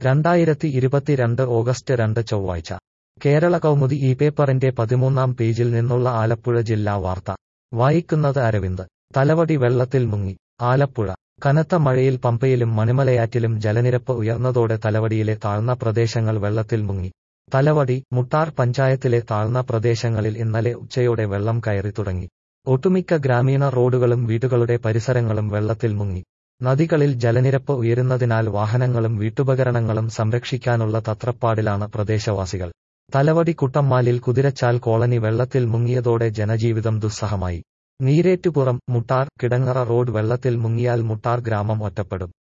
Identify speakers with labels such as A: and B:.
A: രണ്ടായിരത്തി ഇരുപത്തിരണ്ട് ഓഗസ്റ്റ് രണ്ട് ചൊവ്വാഴ്ച കേരള കൗമുദി ഈ പേപ്പറിന്റെ പതിമൂന്നാം പേജിൽ നിന്നുള്ള ആലപ്പുഴ ജില്ലാ വാർത്ത വായിക്കുന്നത് അരവിന്ദ് തലവടി വെള്ളത്തിൽ മുങ്ങി ആലപ്പുഴ കനത്ത മഴയിൽ പമ്പയിലും മണിമലയാറ്റിലും ജലനിരപ്പ് ഉയർന്നതോടെ തലവടിയിലെ താഴ്ന്ന പ്രദേശങ്ങൾ വെള്ളത്തിൽ മുങ്ങി തലവടി മുട്ടാർ പഞ്ചായത്തിലെ താഴ്ന്ന പ്രദേശങ്ങളിൽ ഇന്നലെ ഉച്ചയോടെ വെള്ളം കയറി തുടങ്ങി ഒട്ടുമിക്ക ഗ്രാമീണ റോഡുകളും വീടുകളുടെ പരിസരങ്ങളും വെള്ളത്തിൽ മുങ്ങി നദികളിൽ ജലനിരപ്പ് ഉയരുന്നതിനാൽ വാഹനങ്ങളും വീട്ടുപകരണങ്ങളും സംരക്ഷിക്കാനുള്ള തത്രപ്പാടിലാണ് പ്രദേശവാസികൾ തലവടി കുട്ടമ്മാലിൽ കുതിരച്ചാൽ കോളനി വെള്ളത്തിൽ മുങ്ങിയതോടെ ജനജീവിതം ദുസ്സഹമായി നീരേറ്റുപുറം മുട്ടാർ കിടങ്ങറ റോഡ് വെള്ളത്തിൽ മുങ്ങിയാൽ മുട്ടാർ ഗ്രാമം ഒറ്റപ്പെടും